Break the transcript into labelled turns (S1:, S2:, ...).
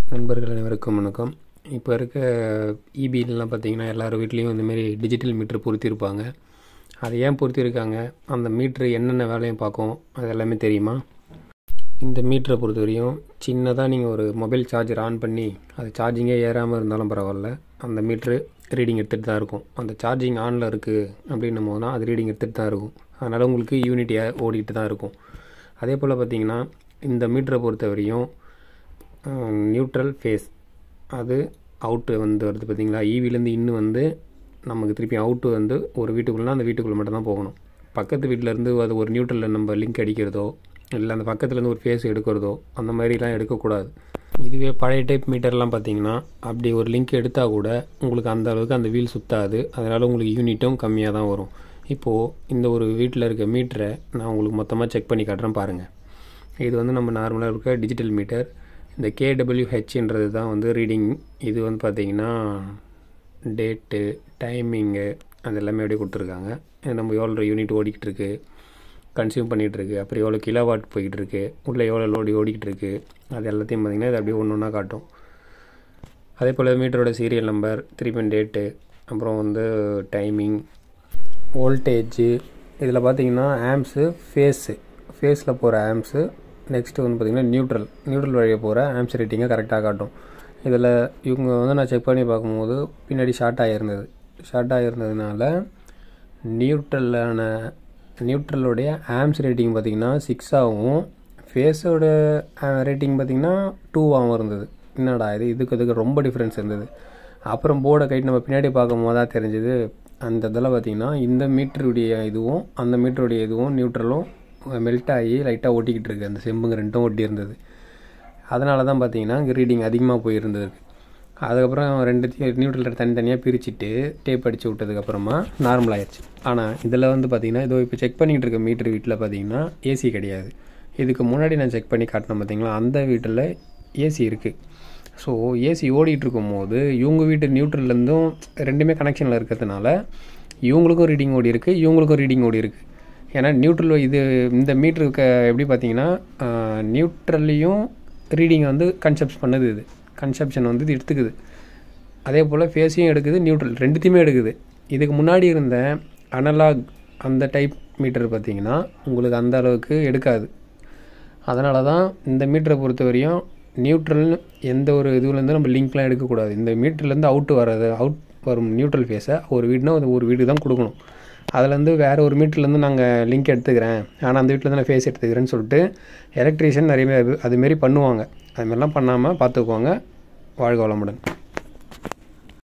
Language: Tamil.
S1: நண்பர்கள் அனைவருக்கும் வணக்கம் இப்போ இருக்க இபிலலாம் பார்த்தீங்கன்னா எல்லார் வீட்லேயும் இந்தமாரி டிஜிட்டல் மீட்ரு பொருத்தியிருப்பாங்க அதை ஏன் பொருத்தியிருக்காங்க அந்த மீட்ரு என்னென்ன வேலையும் பார்க்கும் அது எல்லாமே தெரியுமா இந்த மீட்டரை பொறுத்தவரையும் சின்னதாக நீங்கள் ஒரு மொபைல் சார்ஜர் ஆன் பண்ணி அது சார்ஜிங்கே ஏறாமல் இருந்தாலும் பரவாயில்ல அந்த மீட்ரு ரீடிங் எடுத்துகிட்டு தான் இருக்கும் அந்த சார்ஜிங் ஆனில் இருக்குது அப்படின்னும் போது தான் அது ரீடிங் எடுத்துகிட்டு தான் இருக்கும் அதனால் உங்களுக்கு யூனிட்டியாக ஓடிட்டு தான் இருக்கும் அதே போல் பார்த்தீங்கன்னா இந்த மீட்டரை பொறுத்தவரையும் நியூட்ரல் ஃபேஸ் அது அவுட்டு வந்து வருது பார்த்தீங்களா ஈவிலேருந்து இன்னும் வந்து நமக்கு திருப்பி அவுட்டு வந்து ஒரு வீட்டுக்குள்ளே அந்த வீட்டுக்குள்ளே மட்டும் தான் போகணும் பக்கத்து வீட்டிலேருந்து அது ஒரு நியூட்ரலில் நம்ம லிங்க் அடிக்கிறதோ இல்லை அந்த பக்கத்துலேருந்து ஒரு ஃபேஸ் எடுக்கிறதோ அந்த மாதிரிலாம் எடுக்கக்கூடாது இதுவே பழைய டைப் மீட்டர்லாம் பார்த்தீங்கன்னா அப்படி ஒரு லிங்க் எடுத்தால் கூட உங்களுக்கு அந்த அளவுக்கு அந்த வீல் சுத்தாது அதனால் உங்களுக்கு யூனிட்டும் கம்மியாக தான் வரும் இப்போது இந்த ஒரு வீட்டில் இருக்க மீட்டரை நான் உங்களுக்கு மொத்தமாக செக் பண்ணி காட்டுறேன் பாருங்கள் இது வந்து நம்ம நார்மலாக இருக்க டிஜிட்டல் மீட்டர் இந்த கேடபிள்யூஹெச்ன்றது தான் வந்து ரீடிங் இது வந்து பார்த்திங்கன்னா டேட்டு டைமிங்கு அது எல்லாமே அப்படியே கொடுத்துருக்காங்க நம்ம எவ்வளோ யூனிட் ஓடிக்கிட்டு இருக்கு கன்சியூம் பண்ணிகிட்ருக்கு அப்புறம் எவ்வளோ கிலோ வாட் போய்கிட்டு இருக்கு உள்ளே எவ்வளோ லோடி ஓடிக்கிட்டு இருக்கு அது எல்லாத்தையும் பார்த்திங்கன்னா இது அப்படியே ஒன்று ஒன்றா காட்டும் அதே போல் மீட்டரோட சீரியல் நம்பர் திருப்பி டேட்டு அப்புறம் வந்து டைமிங் வோல்டேஜு இதில் பார்த்தீங்கன்னா ஆம்ஸு ஃபேஸு ஃபேஸில் போகிற ஆம்ஸு நெக்ஸ்ட்டு வந்து பார்த்திங்கன்னா நியூட்ரல் நியூட்ரல் வழியாக போகிற ஆம்ஸ் ரேட்டிங்கை கரெக்டாக காட்டும் இதில் இவங்க வந்து நான் செக் பண்ணி பார்க்கும்போது பின்னாடி ஷார்ட் ஆகிருந்தது ஷார்ட் ஆகிருந்ததுனால நியூட்ரலான நியூட்ரலோடைய ஆம்ஸ் ரேட்டிங் பார்த்திங்கன்னா சிக்ஸாகவும் ஃபேஸோட ரேட்டிங் பார்த்திங்கன்னா டூவாகவும் இருந்தது என்னடா இது இதுக்கு இதுக்கு ரொம்ப டிஃப்ரென்ஸ் இருந்தது அப்புறம் போர்டை கைட்டு நம்ம பின்னாடி பார்க்கும் போது தான் தெரிஞ்சது அந்த இதில் பார்த்திங்கன்னா இந்த மீட்டருடைய இதுவும் அந்த மீட்டருடைய இதுவும் நியூட்ரலும் மெல்ட் ஆகி லைட்டாக ஒட்டிக்கிட்டு இருக்குது அந்த செம்புங்க ரெண்டும் ஒட்டி இருந்தது அதனால தான் பார்த்தீங்கன்னா இங்கே ரீடிங் அதிகமாக போயிருந்தது அதுக்கப்புறம் ரெண்டு நியூட்ரல் தனித்தனியாக பிரிச்சுட்டு டேப் அடித்து விட்டதுக்கப்புறமா நார்மல் ஆயிடுச்சு ஆனால் இதில் வந்து பார்த்திங்கன்னா இதோ இப்போ செக் பண்ணிகிட்டு இருக்க மீட்டர் வீட்டில் பார்த்தீங்கன்னா ஏசி கிடையாது இதுக்கு முன்னாடி நான் செக் பண்ணி காட்டினேன் பார்த்தீங்களா அந்த வீட்டில் ஏசி இருக்குது ஸோ ஏசி ஓடிட்டு இருக்கும்போது இவங்க வீட்டு நியூட்ரல்லேருந்தும் ரெண்டுமே கனெக்ஷனில் இருக்கிறதுனால இவங்களுக்கும் ரீடிங் ஓடி இருக்குது இவங்களுக்கும் ரீடிங் ஓடி இருக்குது ஏன்னா நியூட்ரல் இது இந்த மீட்டருக்கு எப்படி பார்த்தீங்கன்னா நியூட்ரல்லையும் ரீடிங் வந்து கன்செப்ட் பண்ணுது இது கன்செப்ஷன் வந்து இது எடுத்துக்குது அதே போல் ஃபேஸையும் எடுக்குது நியூட்ரல் ரெண்டுத்தையுமே எடுக்குது இதுக்கு முன்னாடி இருந்த அனலாக் அந்த டைப் மீட்டர் பார்த்திங்கன்னா உங்களுக்கு அந்த அளவுக்கு எடுக்காது அதனால தான் இந்த மீட்டரை பொறுத்த வரையும் நியூட்ரல் எந்த ஒரு இதுலேருந்து நம்ம லிங்க்லாம் எடுக்கக்கூடாது இந்த மீட்டர்லேருந்து அவுட்டு வர்றது அவுட் வரும் நியூட்ரல் ஃபேஸை ஒரு வீடுனா அது ஒரு வீடு தான் கொடுக்கணும் அதுலேருந்து வேறு ஒரு மீட்டர்லேருந்து நாங்கள் லிங்க் எடுத்துக்கிறேன் ஆனால் அந்த வீட்டில் நான் ஃபேஸ் எடுத்துக்கிறேன்னு சொல்லிட்டு எலக்ட்ரீஷியன் நிறைய அதுமாரி பண்ணுவாங்க அதுமாரிலாம் பண்ணாமல் பார்த்துக்குவாங்க வாழ்க வளமுடன்